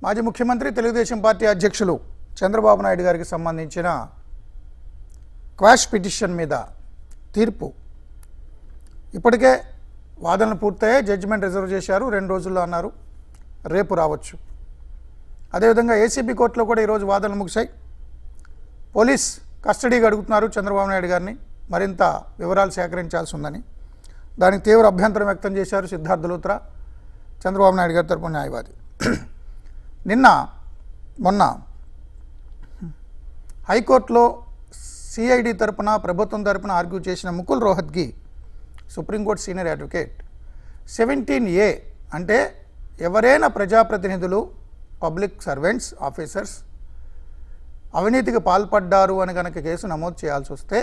మాజీ ముఖ్యమంత్రి తెలుగుదేశం పార్టీ అధ్యక్షులు చంద్రబాబు నాయుడు గారికి సంబంధించిన క్వాష్ పిటిషన్ మీద తీర్పు ఇప్పటికే వాదనలు పూర్తయ్యాయి జడ్జిమెంట్ రిజర్వ్ చేశారు రెండు రోజుల్లో అన్నారు రేపు రావచ్చు అదేవిధంగా ఏసీబీ కోర్టులో కూడా ఈరోజు వాదనలు ముగిశాయి పోలీస్ కస్టడీకి అడుగుతున్నారు చంద్రబాబు నాయుడు గారిని మరింత వివరాలు సేకరించాల్సి ఉందని దానికి తీవ్ర అభ్యంతరం వ్యక్తం చేశారు సిద్ధార్థ లూత్రా చంద్రబాబు నాయుడు గారి తరపున న్యాయవాది నిన్న మొన్న హైకోర్టులో సిఐడి తరపున ప్రభుత్వం తరపున ఆర్గ్యూ చేసిన Mukul Rohatgi supreme court senior advocate seventeen A అంటే ఎవరైనా ప్రజాప్రతినిధులు పబ్లిక్ సర్వెంట్స్ ఆఫీసర్స్ అవినీతికి పాల్పడ్డారు అని కనుక కేసు నమోదు చేయాల్సి వస్తే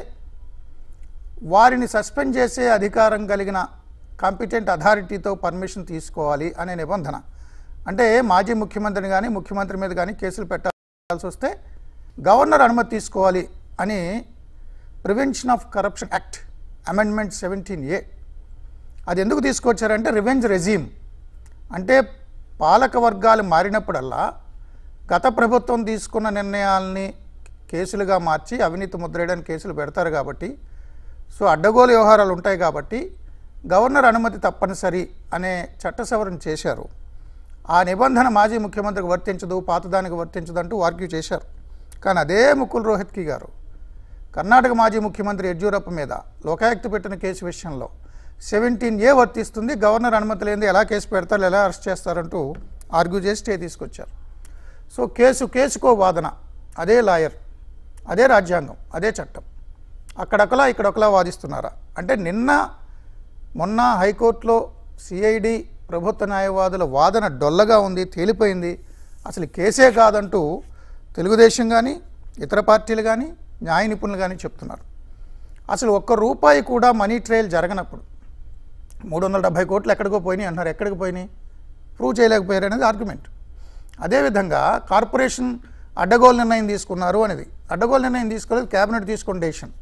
వారిని సస్పెండ్ చేసే అధికారం కలిగిన కాంపిటెంట్ అథారిటీతో పర్మిషన్ తీసుకోవాలి అనే నిబంధన అంటే మాజీ ముఖ్యమంత్రిని కానీ ముఖ్యమంత్రి మీద కానీ కేసులు పెట్టాల్సి వస్తే గవర్నర్ అనుమతి తీసుకోవాలి అని prevention of corruption act amendment seventeen A అది ఎందుకు తీసుకొచ్చారంటే రివెంజ్ రెజీమ్ అంటే పాలక వర్గాలు మారినప్పుడల్లా గత ప్రభుత్వం తీసుకున్న నిర్ణయాల్ని కేసులుగా మార్చి అవినీతి ముద్రేయడానికి కేసులు పెడతారు కాబట్టి సో అడ్డగోలు వ్యవహారాలు ఉంటాయి కాబట్టి గవర్నర్ అనుమతి తప్పనిసరి అనే చట్ట సవరణ చేశారు ఆ నిబంధన మాజీ ముఖ్యమంత్రికి వర్తించదు పాతదానికి వర్తించదంటూ ఆర్గ్యూ చేశారు కానీ అదే ముకుల్ రోహిత్కి గారు కర్ణాటక మాజీ ముఖ్యమంత్రి యడ్యూరప్ప మీద లోకాయుక్త పెట్టిన కేసు విషయంలో సెవెంటీన్ ఏ వర్తిస్తుంది గవర్నర్ అనుమతి లేనిది ఎలా కేసు పెడతారు ఎలా అరెస్ట్ చేస్తారంటూ ఆర్గ్యూ చేసి స్టే తీసుకొచ్చారు సో కేసు కేసుకో వాదన అదే లాయర్ అదే రాజ్యాంగం అదే చట్టం అక్కడొకలా ఇక్కడొకలా వాదిస్తున్నారా అంటే నిన్న మొన్న హైకోర్టులో సిఐడి ప్రభుత్వ న్యాయవాదుల వాదన డొల్లగా ఉంది తేలిపోయింది అసలు కేసే కాదంటూ తెలుగుదేశం కానీ ఇతర పార్టీలు కానీ న్యాయ నిపుణులు కానీ చెప్తున్నారు అసలు ఒక్క రూపాయి కూడా మనీ ట్రయల్ జరగనప్పుడు మూడు వందల డెబ్బై కోట్లు ఎక్కడికో పోయినాయి అంటున్నారు ఎక్కడికి పోయినాయి ప్రూవ్ చేయలేకపోయారు అనేది ఆర్గ్యుమెంట్ అదేవిధంగా కార్పొరేషన్ అడ్డగోలు నిర్ణయం తీసుకున్నారు అనేది అడ్డగోలు నిర్ణయం తీసుకోలేదు కేబినెట్ తీసుకున్న డెసిషన్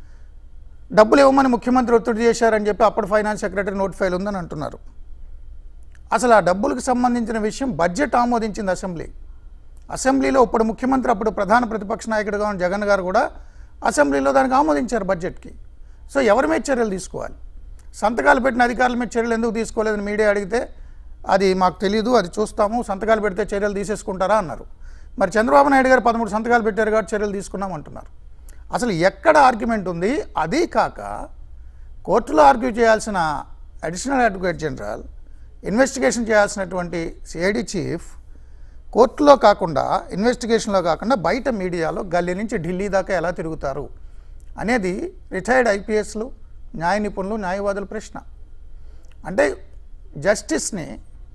డబ్బులు ఇవ్వమని ముఖ్యమంత్రి ఒత్తిడి చేశారని చెప్పి అప్పుడు ఫైనాన్స్ సెక్రటరీ నోట్ ఫైల్ ఉందని అంటున్నారు అసలు ఆ డబ్బులకు సంబంధించిన విషయం బడ్జెట్ ఆమోదించింది అసెంబ్లీ అసెంబ్లీలో ఇప్పుడు ముఖ్యమంత్రి అప్పుడు ప్రధాన ప్రతిపక్ష నాయకుడిగా ఉన్న జగన్ గారు కూడా అసెంబ్లీలో దానికి ఆమోదించారు బడ్జెట్కి సో ఎవరి మీద చర్యలు తీసుకోవాలి సంతకాలు పెట్టిన అధికారుల మీద చర్యలు ఎందుకు తీసుకోలేదని మీడియా అడిగితే అది మాకు తెలియదు అది చూస్తాము సంతకాలు పెడితే చర్యలు తీసేసుకుంటారా అన్నారు మరి చంద్రబాబు నాయుడు గారు పదమూడు సంతకాలు పెట్టారు కాబట్టి చర్యలు తీసుకున్నాం అంటున్నారు అసలు ఎక్కడ ఆర్గ్యుమెంట్ ఉంది అది కాక కోర్టులో ఆర్గ్యూ చేయాల్సిన అడిషనల్ అడ్వకేట్ జనరల్ ఇన్వెస్టిగేషన్ చేయాల్సినటువంటి సిఐడి చీఫ్ కోర్టులో కాకుండా ఇన్వెస్టిగేషన్లో కాకుండా బయట మీడియాలో గల్లీ నుంచి ఢిల్లీ దాకా ఎలా తిరుగుతారు అనేది రిటైర్డ్ ఐపీఎస్లు న్యాయ నిపుణులు న్యాయవాదుల ప్రశ్న అంటే జస్టిస్ని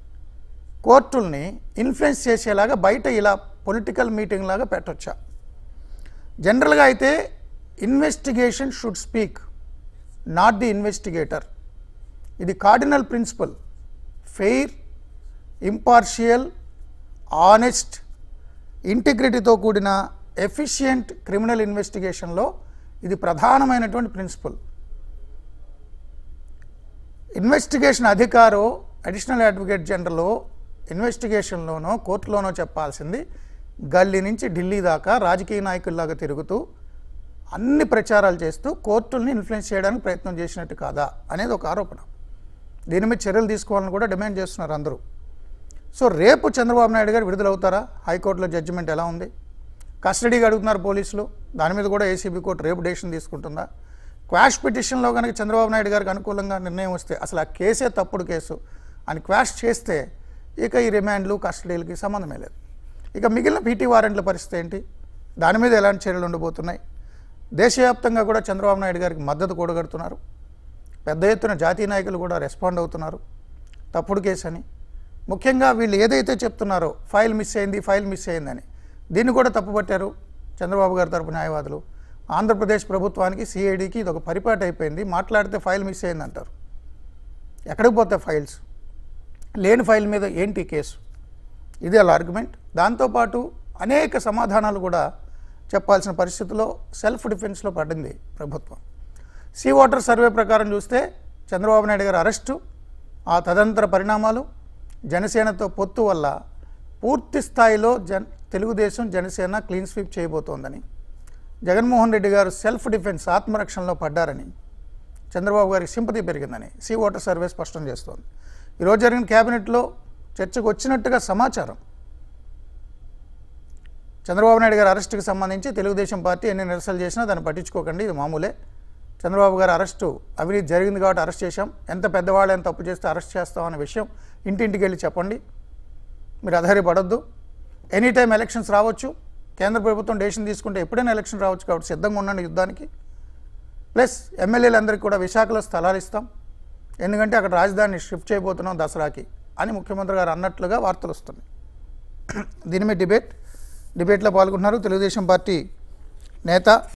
కోర్టుల్ని ఇన్ఫ్లుయెన్స్ చేసేలాగా బయట ఇలా పొలిటికల్ మీటింగ్ లాగా పెట్టొచ్చా జనరల్గా అయితే investigation should speak not the investigator ఇది cardinal principle fair impartial honest ఇంటిగ్రిటీతో కూడిన ఎఫిషియంట్ క్రిమినల్ ఇన్వెస్టిగేషన్లో ఇది ప్రధానమైనటువంటి ప్రిన్సిపల్ ఇన్వెస్టిగేషన్ అధికారో అడిషనల్ అడ్వకేట్ జనరల్ ఇన్వెస్టిగేషన్లోనో కోర్టులోనో చెప్పాల్సింది గల్లీ నుంచి ఢిల్లీ దాకా రాజకీయ నాయకుల్లాగా తిరుగుతూ అన్ని ప్రచారాలు చేస్తూ కోర్టుల్ని ఇన్ఫ్లుయెన్స్ చేయడానికి ప్రయత్నం చేసినట్టు కాదా అనేది ఒక ఆరోపణ దీని మీద చర్యలు తీసుకోవాలని కూడా డిమాండ్ చేస్తున్నారు అందరూ సో రేపు చంద్రబాబు నాయుడు గారు విడుదలవుతారా హైకోర్టులో జడ్జిమెంట్ ఎలా ఉంది కస్టడీగా అడుగుతున్నారు పోలీసులు దాని మీద కూడా ఏసీబీ కోర్టు రేపు డెసిషన్ తీసుకుంటుందా క్వాష్ పిటిషన్లో కనుక చంద్రబాబు నాయుడు గారికి అనుకూలంగా నిర్ణయం వస్తే అసలు ఆ కేసే తప్పుడు కేసు అని క్వాష్ చేస్తే ఇక ఈ రిమాండ్లు కస్టడీలకి సంబంధమే లేదు ఇక మిగిలిన పీటీ వారెంట్ల పరిస్థితి ఏంటి దాని మీద ఎలాంటి చర్యలు ఉండబోతున్నాయి దేశవ్యాప్తంగా కూడా చంద్రబాబు నాయుడు గారికి మద్దతు కూడగడుతున్నారు పెద్ద ఎత్తున జాతీయ నాయకులు కూడా రెస్పాండ్ అవుతున్నారు తప్పుడు కేసు అని ముఖ్యంగా వీళ్ళు ఏదైతే చెప్తున్నారో ఫైల్ మిస్ అయింది ఫైల్ మిస్ అయిందని దీన్ని కూడా తప్పుపట్టారు చంద్రబాబు గారి తరపు న్యాయవాదులు ఆంధ్రప్రదేశ్ ప్రభుత్వానికి సిఐడికి ఇది ఒక పరిపాటి అయిపోయింది మాట్లాడితే ఫైల్ మిస్ అయింది అంటారు ఎక్కడికి పోతాయి ఫైల్స్ లేని ఫైల్ మీద ఏంటి కేసు ఇది వాళ్ళ ఆర్గ్యుమెంట్ దాంతోపాటు అనేక సమాధానాలు కూడా చెప్పాల్సిన పరిస్థితిలో సెల్ఫ్ డిఫెన్స్లో పడింది ప్రభుత్వం సీ వాటర్ సర్వే ప్రకారం చూస్తే చంద్రబాబు నాయుడు గారి అరెస్టు ఆ తదనంతర పరిణామాలు జనసేనతో పొత్తు వల్ల పూర్తి స్థాయిలో జన్ తెలుగుదేశం జనసేన క్లీన్ స్వీప్ చేయబోతోందని జగన్మోహన్ రెడ్డి గారు సెల్ఫ్ డిఫెన్స్ ఆత్మరక్షణలో పడ్డారని చంద్రబాబు గారికి సింపతి పెరిగిందని సీ వాటర్ సర్వే స్పష్టం చేస్తోంది ఈరోజు జరిగిన కేబినెట్లో చర్చకు వచ్చినట్టుగా సమాచారం చంద్రబాబు నాయుడు గారి అరెస్టుకి సంబంధించి తెలుగుదేశం పార్టీ ఎన్ని నిరసనలు చేసినా దాన్ని పట్టించుకోకండి ఇది మామూలే చంద్రబాబు గారి అరెస్టు అవినీతి జరిగింది కాబట్టి అరెస్ట్ చేశాం ఎంత పెద్దవాళ్ళు ఎంత తప్పు చేస్తే అరెస్ట్ చేస్తాం అనే విషయం ఇంటింటికి వెళ్ళి చెప్పండి మీరు అధైర్యపడొద్దు ఎనీ టైం ఎలక్షన్స్ రావచ్చు కేంద్ర ప్రభుత్వం డెసిషన్ తీసుకుంటే ఎప్పుడైనా ఎలక్షన్ రావచ్చు కాబట్టి సిద్ధంగా ఉండండి యుద్ధానికి ప్లస్ ఎమ్మెల్యేలందరికీ కూడా విశాఖలో స్థలాలు ఇస్తాం ఎందుకంటే అక్కడ రాజధానిని షిఫ్ట్ చేయబోతున్నాం దసరాకి అని ముఖ్యమంత్రి గారు అన్నట్లుగా వార్తలు వస్తున్నాయి దీని మీద డిబేట్ డిబేట్లో పాల్గొంటున్నారు తెలుగుదేశం పార్టీ నేత